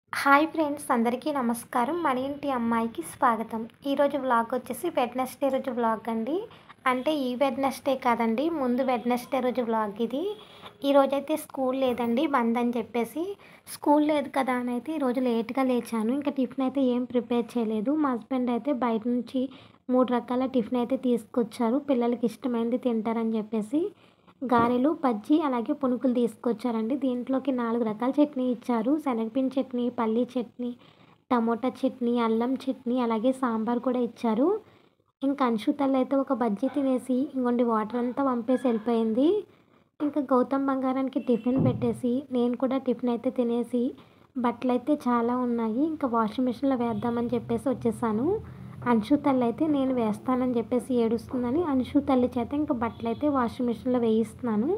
hi friends అందరికీ నమస్కారం మన ఇంటి అమ్మాయికి స్వాగతం ఈరోజు వ్లాగ్ వచ్చేసి వెడ్నెస్డే రోజు వ్లాగ్ అండి అంటే ఈ వెడ్నెస్డే కాదండి ముందు వెడ్నెస్డే రోజు వ్లాగ్ ఇది ఈరోజు అయితే స్కూల్ లేదండి బంద్ అని చెప్పేసి స్కూల్ లేదు కదా అని అయితే ఈరోజు లేట్గా లేచాను ఇంకా టిఫిన్ అయితే ఏం ప్రిపేర్ చేయలేదు మా హస్బెండ్ అయితే బయట నుంచి మూడు రకాల టిఫిన్ అయితే తీసుకొచ్చారు పిల్లలకి ఇష్టమైనది తింటారని చెప్పేసి గారెలు బజ్జీ అలాగే పునుకులు తీసుకొచ్చారండి దీంట్లోకి నాలుగు రకాల చట్నీ ఇచ్చారు శనగపిండి చట్నీ పల్లీ చట్నీ టమోటా చట్నీ అల్లం చట్నీ అలాగే సాంబార్ కూడా ఇచ్చారు ఇంకా అంశుతల్లి అయితే ఒక బజ్జీ తినేసి ఇంకొండి వాటర్ అంతా పంపేసి వెళ్ళిపోయింది ఇంకా గౌతమ్ బంగారానికి టిఫిన్ పెట్టేసి నేను కూడా టిఫిన్ అయితే తినేసి బట్టలు అయితే చాలా ఉన్నాయి ఇంకా వాషింగ్ మిషన్లో వేద్దామని చెప్పేసి వచ్చేసాను అంశు తల్లి అయితే నేను వేస్తానని చెప్పేసి ఏడుస్తుందని అంశు తల్లి చేత ఇంకా బట్టలు అయితే వాషింగ్ మిషన్లో వేయిస్తున్నాను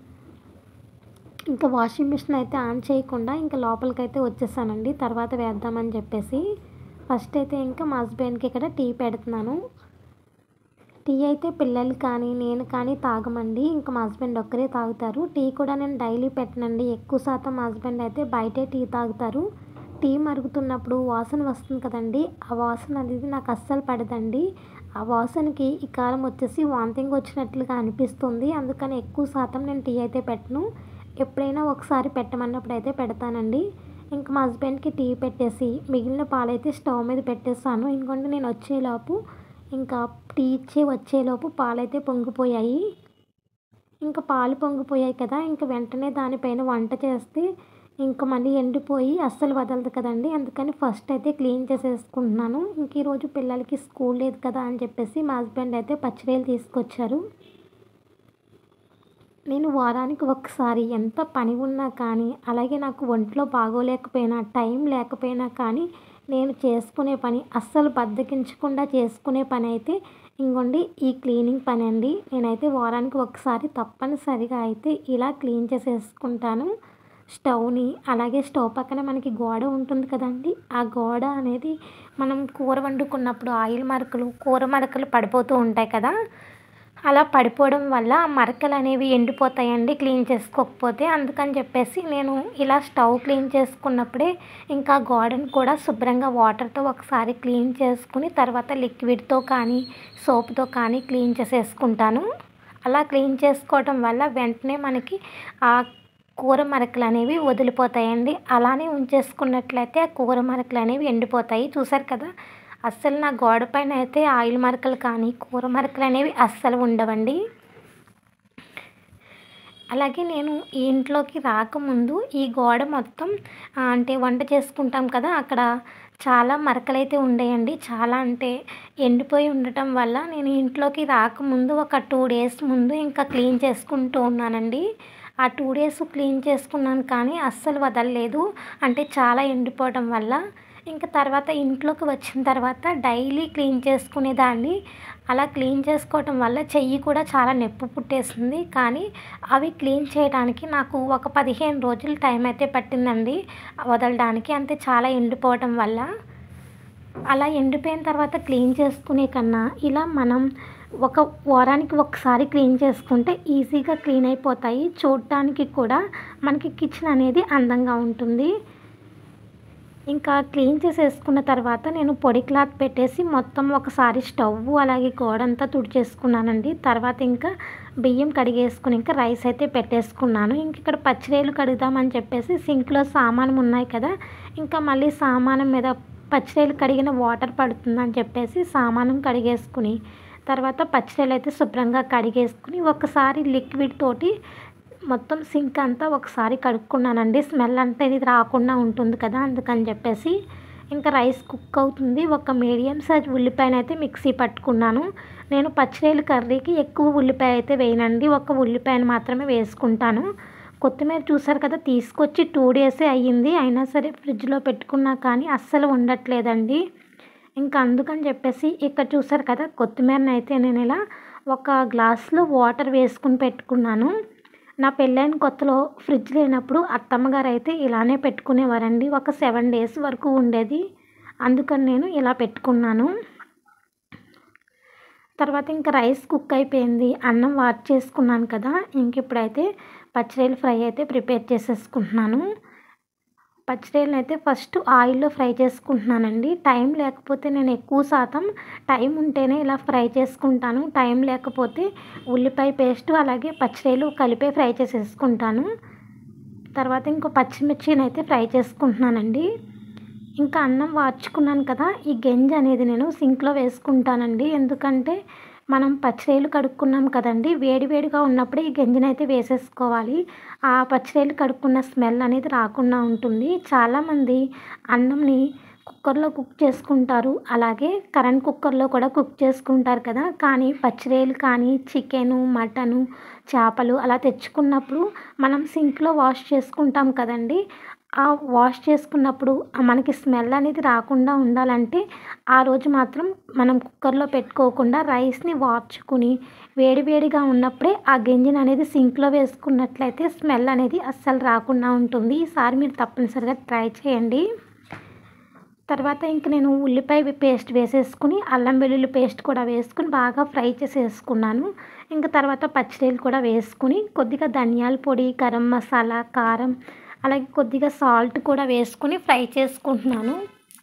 ఇంకా వాషింగ్ మిషన్ అయితే ఆన్ చేయకుండా ఇంకా లోపలికి అయితే వచ్చేసానండి తర్వాత వేద్దామని చెప్పేసి ఫస్ట్ అయితే ఇంకా మా హస్బెండ్కి ఇక్కడ టీ పెడుతున్నాను టీ అయితే పిల్లలు కానీ నేను కానీ తాగమండి ఇంకా మా హస్బెండ్ ఒక్కరే తాగుతారు టీ కూడా నేను డైలీ పెట్టనండి ఎక్కువ శాతం మా హస్బెండ్ అయితే బయటే టీ తాగుతారు టీ మరుగుతున్నప్పుడు వాసన వస్తుంది కదండి ఆ వాసన అనేది నాకు అస్సలు పడదండి ఆ వాసనకి ఈ కాలం వచ్చేసి వాంతింగ్ వచ్చినట్లుగా అనిపిస్తుంది అందుకని ఎక్కువ శాతం నేను టీ అయితే పెట్టను ఎప్పుడైనా ఒకసారి పెట్టమన్నప్పుడు అయితే పెడతానండి ఇంకా మా హస్బెండ్కి టీ పెట్టేసి మిగిలిన పాలైతే స్టవ్ మీద పెట్టేస్తాను ఇంకొంటే నేను వచ్చేలోపు ఇంకా టీ ఇచ్చి వచ్చేలోపు పాలైతే పొంగిపోయాయి ఇంకా పాలు పొంగిపోయాయి కదా ఇంకా వెంటనే దానిపైన వంట చేస్తే ఇంకా మళ్ళీ ఎండిపోయి అస్సలు వదలదు కదండి అందుకని ఫస్ట్ అయితే క్లీన్ చేసేసుకుంటున్నాను ఇంక ఈరోజు పిల్లలకి స్కూల్ లేదు కదా అని చెప్పేసి మా హస్బెండ్ అయితే పచ్చిరేలు తీసుకొచ్చారు నేను వారానికి ఒకసారి ఎంత పని ఉన్నా కానీ అలాగే నాకు ఒంట్లో బాగోలేకపోయినా టైం లేకపోయినా కానీ నేను చేసుకునే పని అస్సలు బద్దకించకుండా చేసుకునే పని అయితే ఇంకోండి ఈ క్లీనింగ్ పని అండి నేనైతే వారానికి ఒకసారి తప్పనిసరిగా అయితే ఇలా క్లీన్ చేసేసుకుంటాను స్టవ్ని అలాగే స్టవ్ పక్కన మనకి గోడ ఉంటుంది కదండి ఆ గోడ అనేది మనం కూర వండుకున్నప్పుడు ఆయిల్ మరకలు కూర మరకలు పడిపోతూ ఉంటాయి కదా అలా పడిపోవడం వల్ల మరకలు అనేవి ఎండిపోతాయండి క్లీన్ చేసుకోకపోతే అందుకని చెప్పేసి నేను ఇలా స్టవ్ క్లీన్ చేసుకున్నప్పుడే ఇంకా గోడను కూడా శుభ్రంగా వాటర్తో ఒకసారి క్లీన్ చేసుకుని తర్వాత లిక్విడ్తో కానీ సోప్తో కానీ క్లీన్ చేసేసుకుంటాను అలా క్లీన్ చేసుకోవడం వల్ల వెంటనే మనకి ఆ కూర మరకలు అనేవి వదిలిపోతాయండి అలానే ఉంచేసుకున్నట్లయితే ఆ కూర మరకలు అనేవి ఎండిపోతాయి చూసారు కదా అస్సలు నా గోడ పైన అయితే ఆయిల్ మరకలు కానీ కూర మరకలు అనేవి అస్సలు ఉండవండి అలాగే నేను ఈ ఇంట్లోకి రాకముందు ఈ గోడ మొత్తం అంటే వంట చేసుకుంటాం కదా అక్కడ చాలా మరకలైతే ఉండేయండి చాలా అంటే ఎండిపోయి ఉండటం వల్ల నేను ఇంట్లోకి రాకముందు ఒక టూ డేస్ ముందు ఇంకా క్లీన్ చేసుకుంటూ ఉన్నానండి ఆ టూ డేస్ క్లీన్ చేసుకున్నాను కానీ అస్సలు వదలలేదు అంటే చాలా ఎండిపోవడం వల్ల ఇంకా తర్వాత ఇంట్లోకి వచ్చిన తర్వాత డైలీ క్లీన్ చేసుకునేదాన్ని అలా క్లీన్ చేసుకోవటం వల్ల చెయ్యి కూడా చాలా నొప్పి పుట్టేసింది కానీ అవి క్లీన్ చేయడానికి నాకు ఒక పదిహేను రోజులు టైం అయితే పట్టిందండి వదలడానికి అంతే చాలా ఎండిపోవటం వల్ల అలా ఎండిపోయిన తర్వాత క్లీన్ చేసుకునే కన్నా ఇలా మనం ఒక వారానికి ఒకసారి క్లీన్ చేసుకుంటే ఈజీగా క్లీన్ అయిపోతాయి చూడటానికి కూడా మనకి కిచెన్ అనేది అందంగా ఉంటుంది ఇంకా క్లీన్ చేసేసుకున్న తర్వాత నేను పొడి క్లాత్ పెట్టేసి మొత్తం ఒకసారి స్టవ్ అలాగే గోడంతా తుడిచేసుకున్నానండి తర్వాత ఇంకా బియ్యం కడిగేసుకుని ఇంకా రైస్ అయితే పెట్టేసుకున్నాను ఇంక ఇక్కడ పచ్చిరేలు కడుగుదామని చెప్పేసి సింక్లో సామానం ఉన్నాయి కదా ఇంకా మళ్ళీ సామానం మీద పచ్చిరేలు కడిగిన వాటర్ పడుతుందని చెప్పేసి సామానం కడిగేసుకుని తర్వాత పచ్చిరేలు అయితే శుభ్రంగా కడిగేసుకుని ఒకసారి లిక్విడ్ తోటి మొత్తం సింక్ అంతా ఒకసారి కడుక్కున్నానండి స్మెల్ అంటే ఇది రాకుండా ఉంటుంది కదా అందుకని చెప్పేసి ఇంకా రైస్ కుక్ అవుతుంది ఒక మీడియం సైజ్ ఉల్లిపాయను అయితే మిక్సీ పట్టుకున్నాను నేను పచ్చిరేలు కర్రీకి ఎక్కువ ఉల్లిపాయ అయితే వేయనండి ఒక ఉల్లిపాయను మాత్రమే వేసుకుంటాను కొత్తిమీర చూసారు కదా తీసుకొచ్చి టూ డేసే అయ్యింది అయినా సరే ఫ్రిడ్జ్లో పెట్టుకున్నా కానీ అస్సలు ఉండట్లేదండి ఇంకా అందుకని చెప్పేసి ఇక్కడ చూసారు కదా కొత్తిమీరని అయితే నేను ఇలా ఒక గ్లాస్లో వాటర్ వేసుకుని పెట్టుకున్నాను నా పెళ్ళైన కొత్తలో ఫ్రిడ్జ్ లేనప్పుడు అత్తమ్మగారు అయితే ఇలానే పెట్టుకునేవారండి ఒక సెవెన్ డేస్ వరకు ఉండేది అందుకని నేను ఇలా పెట్టుకున్నాను తర్వాత ఇంకా రైస్ కుక్ అయిపోయింది అన్నం వాట్ చేసుకున్నాను కదా ఇంక ఇప్పుడైతే పచ్చిరేలు ఫ్రై అయితే ప్రిపేర్ చేసేసుకుంటున్నాను పచ్చిరొయ్యలను అయితే ఫస్ట్ ఆయిల్లో ఫ్రై చేసుకుంటున్నానండి టైం లేకపోతే నేను ఎక్కువ శాతం టైం ఉంటేనే ఇలా ఫ్రై చేసుకుంటాను టైం లేకపోతే ఉల్లిపాయ పేస్ట్ అలాగే పచ్చిరొయ్యలు కలిపే ఫ్రై చేసేసుకుంటాను తర్వాత ఇంకో పచ్చిమిర్చిని అయితే ఫ్రై చేసుకుంటున్నానండి ఇంకా అన్నం వార్చుకున్నాను కదా ఈ గెంజి అనేది నేను సింక్లో వేసుకుంటానండి ఎందుకంటే మనం పచ్చిరొయ్యలు కడుక్కున్నాం కదండి వేడి వేడిగా ఉన్నప్పుడే ఈ గంజిని అయితే వేసేసుకోవాలి ఆ పచ్చిరొయ్యలు కడుక్కున్న స్మెల్ అనేది రాకుండా ఉంటుంది చాలామంది అన్నంని కుక్కర్లో కుక్ చేసుకుంటారు అలాగే కరెంట్ కుక్కర్లో కూడా కుక్ చేసుకుంటారు కదా కానీ పచ్చిరొయ్యలు కానీ చికెను మటను చేపలు అలా తెచ్చుకున్నప్పుడు మనం సింక్లో వాష్ చేసుకుంటాం కదండి ఆ వాష్ చేసుకున్నప్పుడు మనకి స్మెల్ అనేది రాకుండా ఉండాలంటే ఆ రోజు మాత్రం మనం కుక్కర్లో పెట్టుకోకుండా రైస్ని వార్చుకుని వేడివేడిగా ఉన్నప్పుడే ఆ గంజిని అనేది సింక్లో వేసుకున్నట్లయితే స్మెల్ అనేది అస్సలు రాకుండా ఉంటుంది ఈసారి మీరు తప్పనిసరిగా ట్రై చేయండి తర్వాత ఇంక నేను ఉల్లిపాయ పేస్ట్ వేసేసుకుని అల్లం వెల్లుల్లి పేస్ట్ కూడా వేసుకుని బాగా ఫ్రై చేసేసుకున్నాను ఇంకా తర్వాత పచ్చిరొయ్యలు కూడా వేసుకుని కొద్దిగా ధనియాల పొడి గరం మసాలా కారం అలాగే కొద్దిగా సాల్ట్ కూడా వేసుకుని ఫ్రై చేసుకుంటున్నాను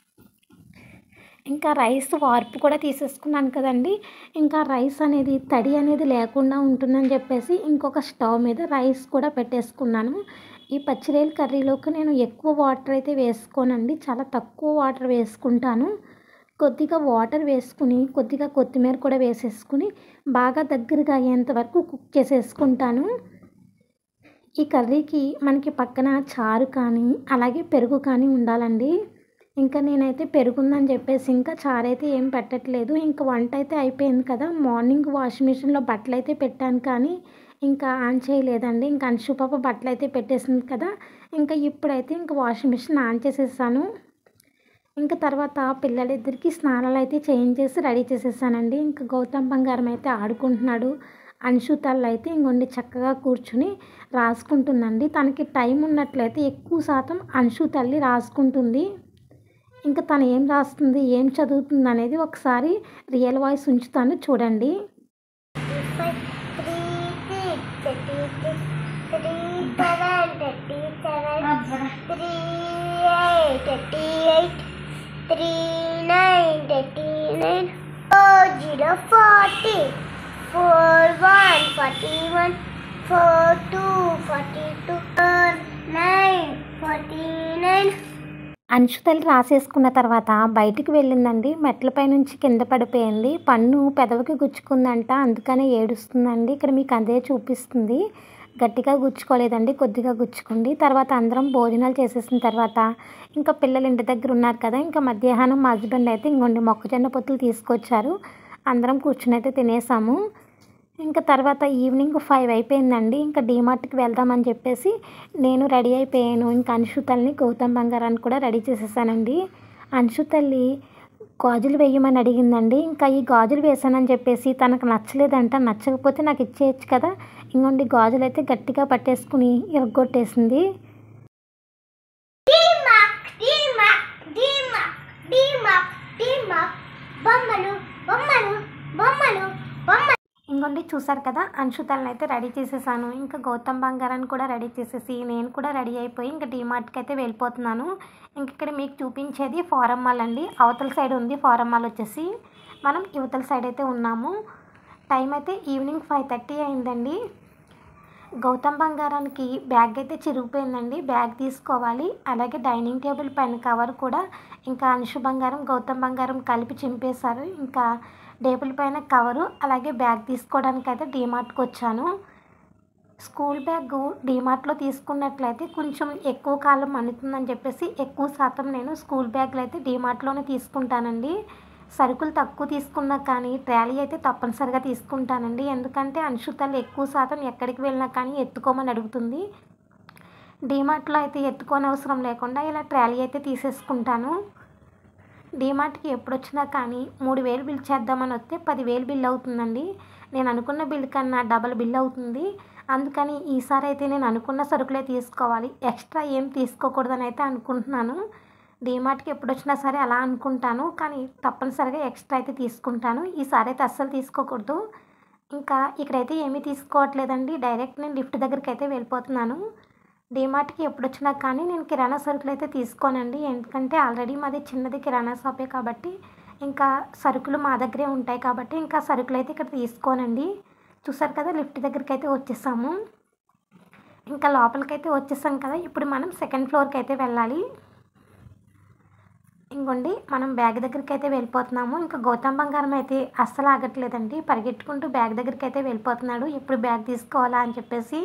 ఇంకా రైస్ వార్పు కూడా తీసేసుకున్నాను కదండి ఇంకా రైస్ అనేది తడి అనేది లేకుండా ఉంటుందని చెప్పేసి ఇంకొక స్టవ్ మీద రైస్ కూడా పెట్టేసుకున్నాను ఈ పచ్చిరేలు కర్రీలోకి నేను ఎక్కువ వాటర్ అయితే వేసుకోనండి చాలా తక్కువ వాటర్ వేసుకుంటాను కొద్దిగా వాటర్ వేసుకుని కొద్దిగా కొత్తిమీర కూడా వేసేసుకుని బాగా దగ్గరగా అయ్యేంత వరకు కుక్ చేసేసుకుంటాను ఈ కర్రీకి మనకి పక్కన చారు కానీ అలాగే పెరుగు కానీ ఉండాలండి ఇంకా నేనైతే పెరుగుందని చెప్పేసి ఇంకా చారు అయితే ఏం పెట్టట్లేదు ఇంకా వంట అయితే అయిపోయింది కదా మార్నింగ్ వాషింగ్ మిషన్లో బట్టలు అయితే పెట్టాను కానీ ఇంకా ఆన్ చేయలేదండి ఇంకా అంశుపాప బట్టలు అయితే పెట్టేసింది కదా ఇంకా ఇప్పుడైతే ఇంకా వాషింగ్ మిషన్ ఆన్ చేసేసాను ఇంకా తర్వాత పిల్లలిద్దరికి స్నానాలు అయితే చేయించేసి రెడీ చేసేసానండి ఇంకా గౌతమ్ బంగారం అయితే ఆడుకుంటున్నాడు అంశు తల్లి అయితే ఇంకొండి చక్కగా కూర్చుని రాసుకుంటుందండి తనకి టైం ఉన్నట్లయితే ఎక్కువ శాతం అంశు తల్లి రాసుకుంటుంది ఇంకా తను ఏం రాస్తుంది ఏం చదువుతుంది అనేది ఒకసారి రియల్ వాయిస్ ఉంచుతాను చూడండి zero forty four one forty one four two forty two four nine forty nine అంశు తల్లి రాసేసుకున్న తర్వాత బయటికి వెళ్ళిందండి మెట్లపై నుంచి కింద పడిపోయింది పన్ను పెదవికి గుచ్చుకుందంట అందుకనే ఏడుస్తుందండి ఇక్కడ మీకు అదే చూపిస్తుంది గట్టిగా గుచ్చుకోలేదండి కొద్దిగా గుచ్చుకుంది తర్వాత అందరం భోజనాలు చేసేసిన తర్వాత ఇంకా పిల్లలు ఇంటి దగ్గర ఉన్నారు కదా ఇంకా మధ్యాహ్నం మా హస్బెండ్ అయితే ఇంకొండి మొక్కజొన్న పొత్తులు తీసుకొచ్చారు అందరం కూర్చుని అయితే తినేసాము ఇంకా తర్వాత ఈవినింగ్ ఫైవ్ అయిపోయిందండి ఇంకా డీమార్ట్కి వెళ్దామని చెప్పేసి నేను రెడీ అయిపోయాను ఇంకా అంశు తల్లిని గౌతమ్ బంగారాన్ని కూడా రెడీ చేసేసానండి అంశు తల్లి గాజులు వేయమని అడిగిందండి ఇంకా ఈ గాజులు వేసానని చెప్పేసి తనకు నచ్చలేదంట నచ్చకపోతే నాకు ఇచ్చేయచ్చు కదా ఇంకొండి గాజులు అయితే గట్టిగా పట్టేసుకుని ఇరగొట్టేసింది Dimak, Dimak, Dimak, Dimak, Dimak, బొమ్మలు బొమ్మలు బొమ్మలు బొమ్మలు ఇంకొండి చూసారు కదా అంశుతల్ని అయితే రెడీ చేసేసాను ఇంకా గౌతమ్ బంగారాన్ని కూడా రెడీ చేసేసి నేను కూడా రెడీ అయిపోయి ఇంకా డీమార్ట్కి అయితే వెళ్ళిపోతున్నాను ఇంక ఇక్కడ మీకు చూపించేది ఫారం మాల్ అండి అవతల సైడ్ ఉంది ఫారం మాల్ వచ్చేసి మనం యువతల సైడ్ అయితే ఉన్నాము టైం అయితే ఈవినింగ్ ఫైవ్ థర్టీ అయిందండి గౌతమ్ బంగారానికి బ్యాగ్ అయితే చిరిగిపోయిందండి బ్యాగ్ తీసుకోవాలి అలాగే డైనింగ్ టేబుల్ పైన కవర్ కూడా ఇంకా అంశు బంగారం గౌతమ్ బంగారం కలిపి చింపేశారు ఇంకా టేబుల్ పైన కవరు అలాగే బ్యాగ్ తీసుకోవడానికి అయితే డీమార్ట్కి వచ్చాను స్కూల్ బ్యాగ్ డీమార్ట్లో తీసుకున్నట్లయితే కొంచెం ఎక్కువ కాలం మన్నుతుందని చెప్పేసి ఎక్కువ శాతం నేను స్కూల్ బ్యాగ్లు అయితే డీమార్ట్లోనే తీసుకుంటానండి సరుకులు తక్కువ తీసుకున్నా కానీ ట్రాలీ అయితే తప్పనిసరిగా తీసుకుంటానండి ఎందుకంటే అంశుతలు ఎక్కువ శాతం ఎక్కడికి వెళ్ళినా కానీ ఎత్తుకోమని అడుగుతుంది డీమార్ట్లో అయితే ఎత్తుకోని అవసరం లేకుండా ఇలా ట్రాలీ అయితే తీసేసుకుంటాను డీమార్ట్కి ఎప్పుడు వచ్చినా కానీ మూడు వేలు బిల్ చేద్దామని వస్తే పదివేలు బిల్ అవుతుందండి నేను అనుకున్న బిల్ కన్నా డబల్ బిల్ అవుతుంది అందుకని ఈసారి అయితే నేను అనుకున్న సరుకులే తీసుకోవాలి ఎక్స్ట్రా ఏం తీసుకోకూడదని అయితే అనుకుంటున్నాను డీమార్ట్కి ఎప్పుడు వచ్చినా సరే అలా అనుకుంటాను కానీ తప్పనిసరిగా ఎక్స్ట్రా అయితే తీసుకుంటాను ఈసారి అయితే అస్సలు తీసుకోకూడదు ఇంకా ఇక్కడైతే ఏమీ తీసుకోవట్లేదండి డైరెక్ట్ నేను లిఫ్ట్ దగ్గరికి అయితే వెళ్ళిపోతున్నాను డీమార్ట్కి ఎప్పుడు వచ్చినా కానీ నేను కిరాణా సరుకులు అయితే తీసుకోనండి ఎందుకంటే ఆల్రెడీ మాది చిన్నది కిరాణా షాపే కాబట్టి ఇంకా సరుకులు మా దగ్గరే ఉంటాయి కాబట్టి ఇంకా సరుకులు అయితే ఇక్కడ తీసుకోనండి చూసారు కదా లిఫ్ట్ దగ్గరికి అయితే వచ్చేసాము ఇంకా లోపలికైతే వచ్చేసాం కదా ఇప్పుడు మనం సెకండ్ ఫ్లోర్కి అయితే వెళ్ళాలి ఇంకోండి మనం బ్యాగ్ దగ్గరికి అయితే వెళ్ళిపోతున్నాము ఇంకా గౌతమ్ బంగారం అయితే అస్సలు ఆగట్లేదండి పరిగెట్టుకుంటూ బ్యాగ్ దగ్గరికి అయితే వెళ్ళిపోతున్నాడు ఎప్పుడు బ్యాగ్ తీసుకోవాలా అని చెప్పేసి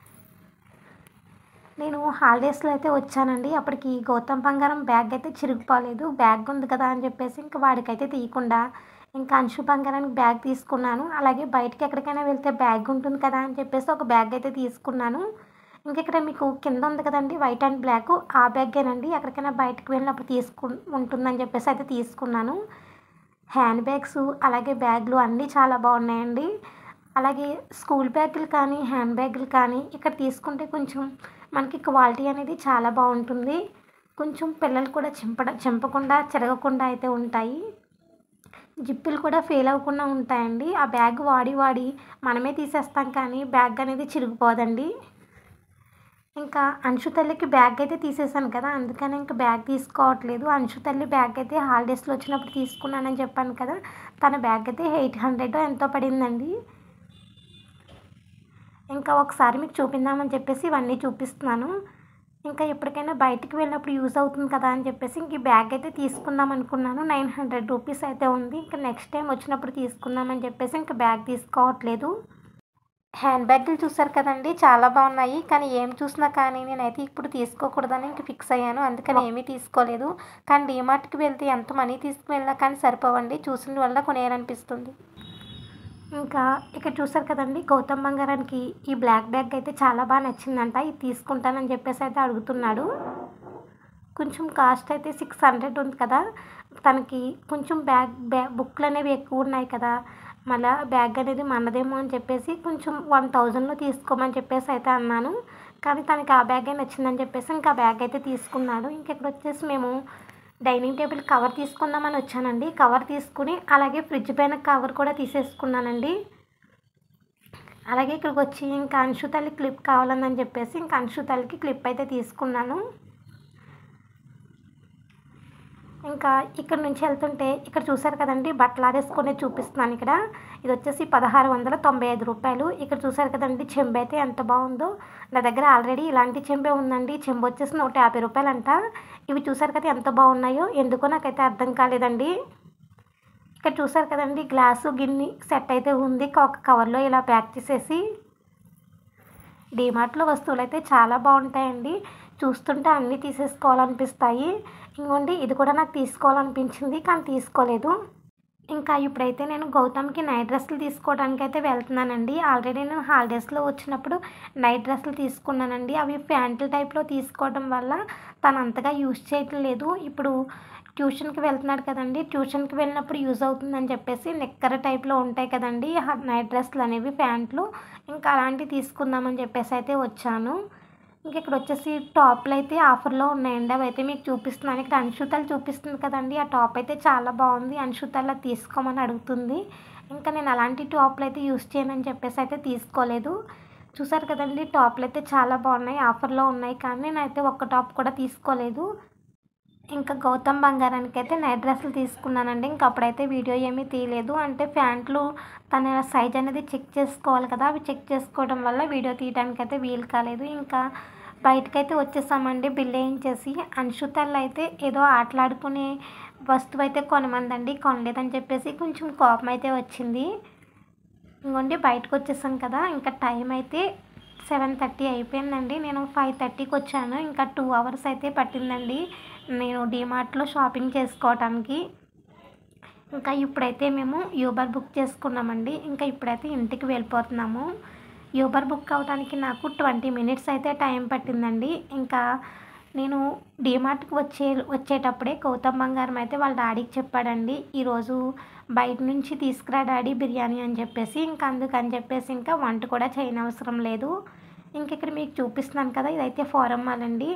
నేను హాలిడేస్లో అయితే వచ్చానండి అప్పటికి గౌతమ్ బంగారం బ్యాగ్ అయితే చిరిగిపోలేదు బ్యాగ్ ఉంది కదా అని చెప్పేసి ఇంకా వాడికైతే తీయకుండా ఇంకా అంశు బంగారానికి బ్యాగ్ తీసుకున్నాను అలాగే బయటికి ఎక్కడికైనా వెళ్తే బ్యాగ్ ఉంటుంది కదా అని చెప్పేసి ఒక బ్యాగ్ అయితే తీసుకున్నాను ఇంకా ఇక్కడ మీకు కింద ఉంది కదండి వైట్ అండ్ బ్లాక్ ఆ బ్యాగేనండి ఎక్కడికైనా బయటకు వెళ్ళినప్పుడు తీసుకు ఉంటుందని చెప్పేసి అయితే తీసుకున్నాను హ్యాండ్ బ్యాగ్స్ అలాగే బ్యాగులు అన్నీ చాలా బాగున్నాయండి అలాగే స్కూల్ బ్యాగులు కానీ హ్యాండ్ బ్యాగులు కానీ ఇక్కడ తీసుకుంటే కొంచెం మనకి క్వాలిటీ అనేది చాలా బాగుంటుంది కొంచెం పిల్లలు కూడా చింపడ చింపకుండా చెరగకుండా అయితే ఉంటాయి జిప్పులు కూడా ఫెయిల్ అవ్వకుండా ఉంటాయండి ఆ బ్యాగ్ వాడి వాడి మనమే తీసేస్తాం కానీ బ్యాగ్ అనేది చిరిగిపోదండి ఇంకా అంశు తల్లికి బ్యాగ్ అయితే తీసేసాను కదా అందుకని ఇంకా బ్యాగ్ తీసుకోవట్లేదు అంశు తల్లి బ్యాగ్ అయితే హాలిడేస్లో వచ్చినప్పుడు తీసుకున్నానని చెప్పాను కదా తన బ్యాగ్ అయితే ఎయిట్ హండ్రెడ్ ఎంతో పడిందండి ఇంకా ఒకసారి మీకు చూపిందామని చెప్పేసి ఇవన్నీ చూపిస్తున్నాను ఇంకా ఎప్పటికైనా బయటికి వెళ్ళినప్పుడు యూజ్ అవుతుంది కదా అని చెప్పేసి ఇంక ఈ బ్యాగ్ అయితే తీసుకుందాం అనుకున్నాను నైన్ హండ్రెడ్ రూపీస్ అయితే ఉంది ఇంకా నెక్స్ట్ టైం వచ్చినప్పుడు తీసుకుందామని చెప్పేసి ఇంకా బ్యాగ్ తీసుకోవట్లేదు హ్యాండ్ బ్యాగులు చూసారు కదండి చాలా బాగున్నాయి కానీ ఏం చూసినా కానీ నేనైతే ఇప్పుడు తీసుకోకూడదని ఇంక ఫిక్స్ అయ్యాను అందుకని ఏమీ తీసుకోలేదు కానీ డీమార్ట్కి వెళ్తే ఎంత మనీ తీసుకువెళ్ళినా కానీ సరిపోవండి చూసిన వల్ల కొనేయాలనిపిస్తుంది ఇంకా ఇక్కడ చూసారు కదండి గౌతమ్ బంగారానికి ఈ బ్లాక్ బ్యాగ్ అయితే చాలా బాగా నచ్చిందంట ఇది తీసుకుంటానని చెప్పేసి అయితే అడుగుతున్నాడు కొంచెం కాస్ట్ అయితే సిక్స్ హండ్రెడ్ ఉంది కదా తనకి కొంచెం బ్యాగ్ బ్యా బుక్లు అనేవి ఎక్కువ ఉన్నాయి కదా మళ్ళా బ్యాగ్ అనేది మనదేమో అని చెప్పేసి కొంచెం వన్ థౌజండ్లో తీసుకోమని చెప్పేసి అయితే అన్నాను కానీ తనకి ఆ బ్యాగే నచ్చిందని చెప్పేసి ఇంకా ఆ బ్యాగ్ అయితే తీసుకున్నాడు ఇంక ఇక్కడ వచ్చేసి మేము డైనింగ్ టేబుల్ కవర్ తీసుకుందామని వచ్చానండి కవర్ తీసుకుని అలాగే ఫ్రిడ్జ్ పైన కవర్ కూడా తీసేసుకున్నానండి అలాగే ఇక్కడికి వచ్చి ఇంకా అంశు తల్లి క్లిప్ కావాలని చెప్పేసి ఇంకా అంశు తల్లికి క్లిప్ అయితే తీసుకున్నాను ఇంకా ఇక్కడ నుంచి వెళ్తుంటే ఇక్కడ చూసారు కదండి బట్టలు ఆరేసుకొని చూపిస్తున్నాను ఇక్కడ ఇది వచ్చేసి పదహారు వందల తొంభై ఐదు రూపాయలు ఇక్కడ చూసారు కదండి చెంబు అయితే ఎంత బాగుందో నా దగ్గర ఆల్రెడీ ఇలాంటి చెంబే ఉందండి చెంబు వచ్చేసి నూట యాభై రూపాయలు అంట ఇవి చూసారు కదా ఎంత బాగున్నాయో ఎందుకో నాకైతే అర్థం కాలేదండి ఇక్కడ చూసారు కదండి గ్లాసు గిన్నె సెట్ అయితే ఉంది ఒక కవర్లో ఇలా ప్యాక్ చేసేసి డీమార్ట్లో వస్తువులు అయితే చాలా బాగుంటాయండి చూస్తుంటే అన్నీ తీసేసుకోవాలనిపిస్తాయి ఇంకోండి ఇది కూడా నాకు తీసుకోవాలనిపించింది కానీ తీసుకోలేదు ఇంకా ఇప్పుడైతే నేను గౌతమ్కి నైట్ డ్రెస్సులు తీసుకోవడానికి అయితే వెళ్తున్నానండి ఆల్రెడీ నేను హాలిడేస్లో వచ్చినప్పుడు నైట్ డ్రెస్సులు తీసుకున్నానండి అవి ప్యాంట్లు టైప్లో తీసుకోవడం వల్ల తను అంతగా యూజ్ చేయటం లేదు ఇప్పుడు ట్యూషన్కి వెళ్తున్నాడు కదండి ట్యూషన్కి వెళ్ళినప్పుడు యూజ్ అవుతుందని చెప్పేసి నెక్కర టైప్లో ఉంటాయి కదండి హ- నైట్ డ్రెస్సులు అనేవి ప్యాంట్లు ఇంకా అలాంటివి తీసుకుందామని చెప్పేసి అయితే వచ్చాను ఇంక ఇక్కడ వచ్చేసి టాప్లు అయితే ఆఫర్లో ఉన్నాయండి అవి అయితే మీకు చూపిస్తున్నాను ఇక్కడ అన్షుతలు చూపిస్తుంది కదండి ఆ టాప్ అయితే చాలా బాగుంది అన్షుతలు అది తీసుకోమని అడుగుతుంది ఇంకా నేను అలాంటి టాప్లు అయితే యూస్ చేయనని చెప్పేసి అయితే తీసుకోలేదు చూసారు కదండి టాప్లు అయితే చాలా బాగున్నాయి ఆఫర్లో ఉన్నాయి కానీ నేనైతే ఒక్క టాప్ కూడా తీసుకోలేదు ఇంకా గౌతమ్ బంగారానికి అయితే నైట్ డ్రెస్సులు తీసుకున్నానండి ఇంకా అప్పుడైతే వీడియో ఏమీ తీయలేదు అంటే ప్యాంట్లు తన సైజ్ అనేది చెక్ చేసుకోవాలి కదా అవి చెక్ చేసుకోవడం వల్ల వీడియో తీయడానికి అయితే వీలు కాలేదు ఇంకా బయటకైతే వచ్చేసామండి బిల్ వేయించేసి అన్షుతల్ అయితే ఏదో ఆటలాడుకునే వస్తువు అయితే కొనమందండి కొనలేదని చెప్పేసి కొంచెం కోపం అయితే వచ్చింది ఇంకోండి బయటకు వచ్చేసాం కదా ఇంకా టైం అయితే సెవెన్ థర్టీ అయిపోయిందండి నేను ఫైవ్ థర్టీకి వచ్చాను ఇంకా టూ అవర్స్ అయితే పట్టిందండి నేను డిమార్ట్లో షాపింగ్ చేసుకోవడానికి ఇంకా ఇప్పుడైతే మేము యూబర్ బుక్ చేసుకున్నామండి ఇంకా ఇప్పుడైతే ఇంటికి వెళ్ళిపోతున్నాము యూబర్ బుక్ అవడానికి నాకు ట్వంటీ మినిట్స్ అయితే టైం పట్టిందండి ఇంకా నేను డిమార్ట్కి వచ్చే వచ్చేటప్పుడే గౌతమ్ బంగారం అయితే వాళ్ళ డాడీకి చెప్పాడండి ఈరోజు బయట నుంచి తీసుకురా డాడీ బిర్యానీ అని చెప్పేసి ఇంకా అందుకని చెప్పేసి ఇంకా వంట కూడా చేయనవసరం లేదు ఇంక ఇక్కడ మీకు చూపిస్తున్నాను కదా ఇదైతే ఫారం మాల్ అండి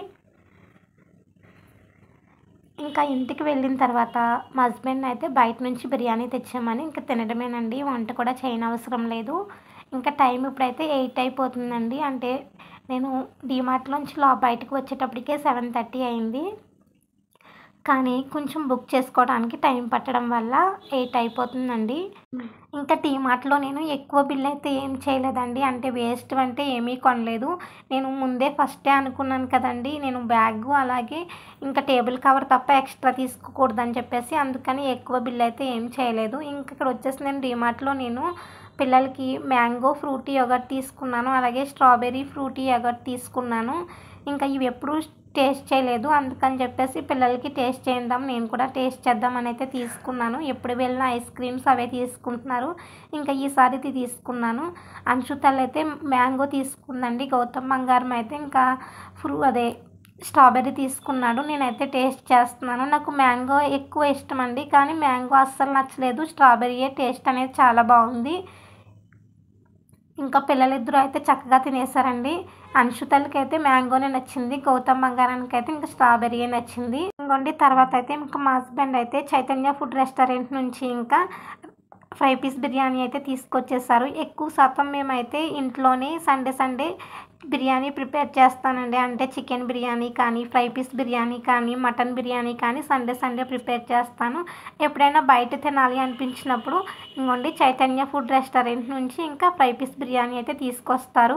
ఇంకా ఇంటికి వెళ్ళిన తర్వాత మా హస్బెండ్ అయితే బయట నుంచి బిర్యానీ తెచ్చామని ఇంకా తినడమేనండి వంట కూడా చేయనవసరం లేదు ఇంకా టైం ఇప్పుడైతే ఎయిట్ అయిపోతుందండి అంటే నేను డీమార్ట్లోంచి లో బయటకు వచ్చేటప్పటికే సెవెన్ థర్టీ అయింది కానీ కొంచెం బుక్ చేసుకోవడానికి టైం పట్టడం వల్ల ఎయిట్ అయిపోతుందండి ఇంకా టీమార్ట్లో నేను ఎక్కువ బిల్ అయితే ఏం చేయలేదండి అంటే వేస్ట్ అంటే ఏమీ కొనలేదు నేను ముందే ఫస్టే అనుకున్నాను కదండి నేను బ్యాగ్ అలాగే ఇంకా టేబుల్ కవర్ తప్ప ఎక్స్ట్రా తీసుకోకూడదని చెప్పేసి అందుకని ఎక్కువ బిల్ అయితే ఏం చేయలేదు ఇంకా ఇక్కడ వచ్చేసి నేను డీమార్ట్లో నేను పిల్లలకి మ్యాంగో ఫ్రూటీ యొగట్ తీసుకున్నాను అలాగే స్ట్రాబెర్రీ ఫ్రూటీ యొగట్ తీసుకున్నాను ఇంకా ఇవి ఎప్పుడూ టేస్ట్ చేయలేదు అందుకని చెప్పేసి పిల్లలకి టేస్ట్ చేద్దాం నేను కూడా టేస్ట్ చేద్దామని అయితే తీసుకున్నాను ఎప్పుడు వెళ్ళినా ఐస్ క్రీమ్స్ అవే తీసుకుంటున్నారు ఇంకా ఈసారి ఇది తీసుకున్నాను అంశుతల్ అయితే మ్యాంగో తీసుకుందండి గౌతమ్ బంగారం అయితే ఇంకా ఫ్రూ అదే స్ట్రాబెర్రీ తీసుకున్నాడు నేనైతే టేస్ట్ చేస్తున్నాను నాకు మ్యాంగో ఎక్కువ ఇష్టం అండి కానీ మ్యాంగో అస్సలు నచ్చలేదు స్ట్రాబెర్రీయే టేస్ట్ అనేది చాలా బాగుంది ఇంకా పిల్లలిద్దరూ అయితే చక్కగా తినేసారండి అంశుతలకి అయితే మ్యాంగోనే నచ్చింది గౌతమ్ బంగారానికి అయితే ఇంకా స్ట్రాబెర్రీయే నచ్చింది ఇంకోండి తర్వాత అయితే ఇంకా మా హస్బెండ్ అయితే చైతన్య ఫుడ్ రెస్టారెంట్ నుంచి ఇంకా ఫ్రై పీస్ బిర్యానీ అయితే తీసుకొచ్చేసారు ఎక్కువ శాతం మేమైతే ఇంట్లోనే సండే సండే బిర్యానీ ప్రిపేర్ చేస్తానండి అంటే చికెన్ బిర్యానీ కానీ ఫ్రై పీస్ బిర్యానీ కానీ మటన్ బిర్యానీ కానీ సండే సండే ప్రిపేర్ చేస్తాను ఎప్పుడైనా బయట తినాలి అనిపించినప్పుడు ఇంకోండి చైతన్య ఫుడ్ రెస్టారెంట్ నుంచి ఇంకా ఫ్రై పీస్ బిర్యానీ అయితే తీసుకొస్తారు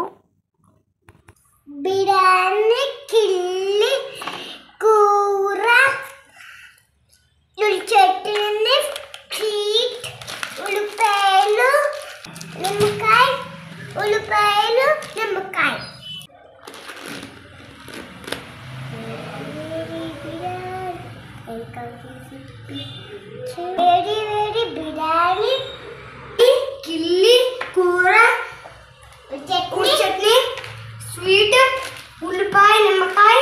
బిర్యానీ కిల్లి కూర చట్నీ స్వీట్ ఉల్లిపాయలు నిమ్మకాయ ఉల్లిపాయలు నిమ్మకాయ వేడి వేడి బిర్యానీ కిల్లి కూర చట్నీ చట్నీ స్వీట్ ఉల్లిపాయ నిమ్మకాయ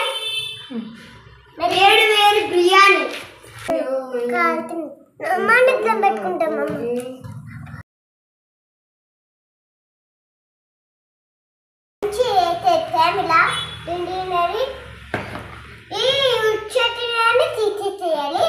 వేడి వేడి బిర్యానీ మనకి పెట్టుకుంటాం మంచి ఫ్యామిలా తిండినది ఈ చట్నీ తీసేయాలి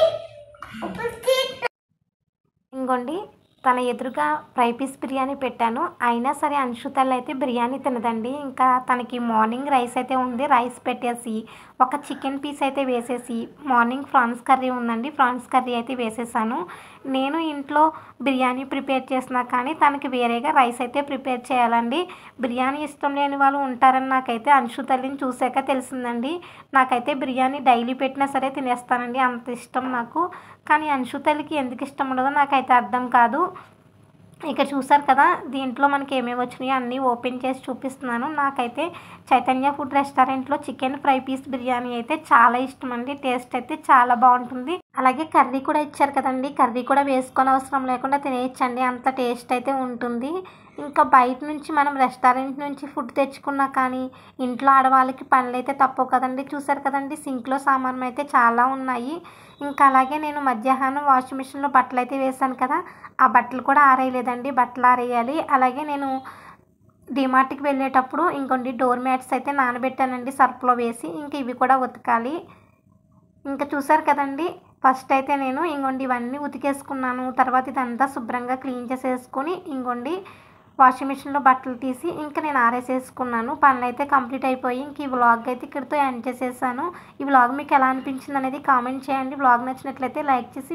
ఇంకోండి తన ఎదురుగా ఫ్రై పీస్ బిర్యానీ పెట్టాను అయినా సరే అంశుతల్ అయితే బిర్యానీ తినదండి ఇంకా తనకి మార్నింగ్ రైస్ అయితే ఉంది రైస్ పెట్టేసి ఒక చికెన్ పీస్ అయితే వేసేసి మార్నింగ్ ప్రాన్స్ కర్రీ ఉందండి ప్రాన్స్ కర్రీ అయితే వేసేసాను నేను ఇంట్లో బిర్యానీ ప్రిపేర్ చేసినా కానీ తనకి వేరేగా రైస్ అయితే ప్రిపేర్ చేయాలండి బిర్యానీ ఇష్టం లేని వాళ్ళు ఉంటారని నాకైతే అంశుతల్లిని చూసాక తెలిసిందండి నాకైతే బిర్యానీ డైలీ పెట్టినా సరే తినేస్తానండి అంత ఇష్టం నాకు కానీ అంశుతల్లికి ఎందుకు ఇష్టం ఉండదో నాకైతే అర్థం కాదు ఇక చూసారు కదా దీంట్లో మనకి ఏమేమి వచ్చినాయో అన్నీ ఓపెన్ చేసి చూపిస్తున్నాను నాకైతే చైతన్య ఫుడ్ రెస్టారెంట్లో చికెన్ ఫ్రై పీస్ బిర్యానీ అయితే చాలా ఇష్టం అండి టేస్ట్ అయితే చాలా బాగుంటుంది అలాగే కర్రీ కూడా ఇచ్చారు కదండి కర్రీ కూడా వేసుకొని అవసరం లేకుండా తినేయచ్చండి అంత టేస్ట్ అయితే ఉంటుంది ఇంకా బయట నుంచి మనం రెస్టారెంట్ నుంచి ఫుడ్ తెచ్చుకున్నా కానీ ఇంట్లో ఆడవాళ్ళకి పనులు అయితే తప్పవు కదండి చూసారు కదండి సింక్లో సామాన్లు అయితే చాలా ఉన్నాయి ఇంకా అలాగే నేను మధ్యాహ్నం వాషింగ్ మిషన్లో బట్టలు అయితే వేసాను కదా ఆ బట్టలు కూడా ఆరేయలేదండి బట్టలు ఆరేయాలి అలాగే నేను డిమార్ట్కి వెళ్ళేటప్పుడు ఇంకొన్ని డోర్ మ్యాట్స్ అయితే నానబెట్టానండి సర్ఫ్లో వేసి ఇంక ఇవి కూడా ఉతకాలి ఇంకా చూసారు కదండి ఫస్ట్ అయితే నేను ఇంకొండి ఇవన్నీ ఉతికేసుకున్నాను తర్వాత ఇదంతా శుభ్రంగా క్లీన్ చేసేసుకొని ఇంకొండి వాషింగ్ మిషన్లో బట్టలు తీసి ఇంకా నేను ఆరేసేసుకున్నాను పనులు అయితే కంప్లీట్ అయిపోయి ఇంక ఈ వ్లాగ్ అయితే ఇక్కడితో ఎండ్ చేసేసాను ఈ వ్లాగ్ మీకు ఎలా అనిపించింది అనేది కామెంట్ చేయండి వ్లాగ్ నచ్చినట్లయితే లైక్ చేసి